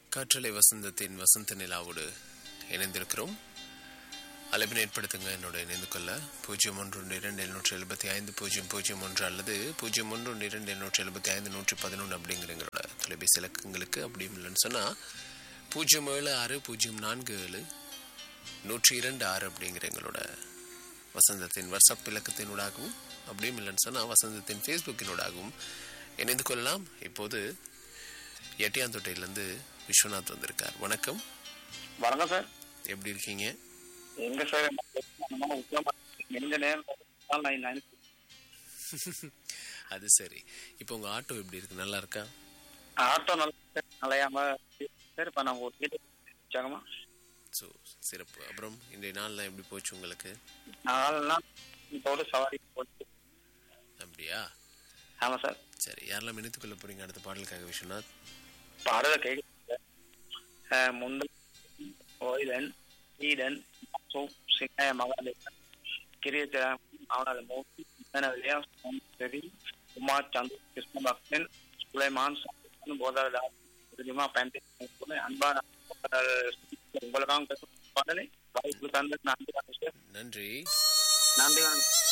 காற்றலை வசந்தத்தின் வசந்த நிலாவோடு இணைந்திருக்கிறோம் அழைப்பினை ஏற்படுத்துங்க என்னோட இணைந்து கொள்ள பூஜ்ஜியம் ஒன்று ஒன்று இரண்டு எழுநூற்றி எழுபத்தி ஐந்து பூஜ்ஜியம் பூஜ்ஜியம் ஒன்று அல்லது பூஜ்ஜியம் ஒன்று ஒன்று இரண்டு எழுநூற்றி எழுபத்தி ஐந்து நூற்றி பதினொன்று அப்படிங்கிற எங்களோட தொலைபேசி இலக்கங்களுக்கு அப்படி இல்லைன்னு சொன்னால் பூஜ்ஜியம் ஏழு ஆறு பூஜ்ஜியம் நான்கு ஏழு நூற்றி இரண்டு ஆறு அப்படிங்கிற எங்களோட வசந்தத்தின் வாட்ஸ்அப் இலக்கத்தினூடாகவும் அப்படியும் இல்லைன்னு சொன்னால் வசந்தத்தின் ஃபேஸ்புக்கினூடாகவும் இணைந்து கொள்ளலாம் இப்போது எட்டியாந்தொட்டையிலேருந்து விஸ்வநாத் வந்திருக்கார் வணக்கம் வணக்கம் சார் எப்படி இருக்கீங்க எங்க சார் உத்தரமா எந்த நேரம் தான் நான் நினைச்சு அது சரி இப்போ உங்கள் ஆட்டோ எப்படி இருக்கு நல்லா இருக்கா ஆட்டோ நல்லா நலையாம சார் இப்ப நான் ஒரு வீட்டு வச்சாங்கம்மா ஸோ சிறப்பு அப்புறம் இன்றைய நாள்லாம் எப்படி போச்சு உங்களுக்கு நாலாம் இதோட சவாரி போட்டு அப்படியா ஆமா சார் சரி யாரெல்லாம் இணைத்துக் கொள்ள போறீங்க அடுத்த பாடலுக்காக விஸ்வநாத் பாடல கேட்க முந்தல் ஓயிலன் ஈடன் சிங்காய மகாதேவன் கிரியஜ அவனது மூர்த்தி விஜயா சரி குமார் சந்திர கிருஷ்ண பக்தன் சுலைமான் போதாதாஸ் தெரியுமா பயன்படுத்தி அன்பான உங்களுக்காக பாடலை வாய்ப்பு தந்த நன்றி வணக்கம் சார் நன்றி நன்றி வணக்கம்